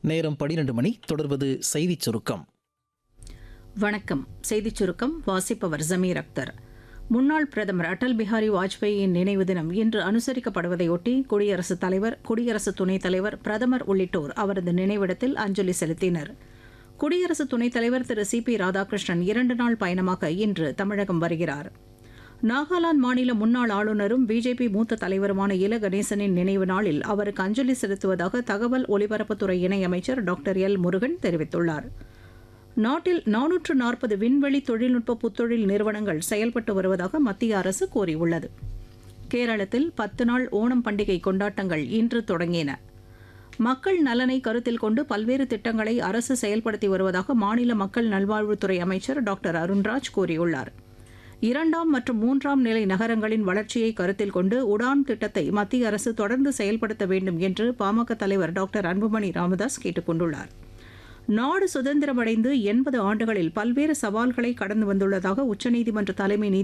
நேரம் பனிரெண்டு மணி தொடர்வது செய்திச் சுருக்கம் வணக்கம் செய்திச் சுருக்கம் வாசிப்பவர் ஜமீர் அக்தர் முன்னாள் பிரதமர் அடல் பிஹாரி வாஜ்பேயியின் நினைவு தினம் இன்று அனுசரிக்கப்படுவதையொட்டி குடியரசுத் தலைவர் குடியரசு துணைத் தலைவர் பிரதமர் உள்ளிட்டோர் அவரது நினைவிடத்தில் அஞ்சலி செலுத்தினர் குடியரசு துணைத் தலைவர் திரு சி பி ராதாகிருஷ்ணன் இரண்டு நாள் பயணமாக இன்று தமிழகம் வருகிறார் நாகாலாந்து மாநில முன்னாள் ஆளுநரும் பிஜேபி மூத்த தலைவருமான இல கணேசனின் நினைவு நாளில் அவருக்கு அஞ்சலி செலுத்துவதாக தகவல் ஒலிபரப்புத்துறை இணையமைச்சர் டாக்டர் எல் முருகன் தெரிவித்துள்ளார் நாட்டில் நானூற்று நாற்பது விண்வெளி தொழில்நுட்ப புத்தொழில் நிறுவனங்கள் செயல்பட்டு வருவதாக மத்திய அரசு கூறியுள்ளது கேரளத்தில் பத்து நாள் ஓணம் பண்டிகை கொண்டாட்டங்கள் இன்று தொடங்கின மக்கள் நலனை கருத்தில் கொண்டு பல்வேறு திட்டங்களை அரசு செயல்படுத்தி வருவதாக மாநில மக்கள் நல்வாழ்வுத்துறை அமைச்சர் டாக்டர் அருண்ராஜ் கூறியுள்ளார் இரண்டாம் மற்றும் மூன்றாம் நிலை நகரங்களின் வளர்ச்சியை கருத்தில் கொண்டு உடான் திட்டத்தை மத்திய அரசு தொடர்ந்து செயல்படுத்த வேண்டும் என்று பாமக தலைவர் டாக்டர் அன்புமணி ராமதாஸ் கேட்டுக் கொண்டுள்ளார் நாடு சுதந்திரமடைந்து எண்பது ஆண்டுகளில் பல்வேறு சவால்களை கடந்து வந்துள்ளதாக உச்சநீதிமன்ற தலைமை நீதி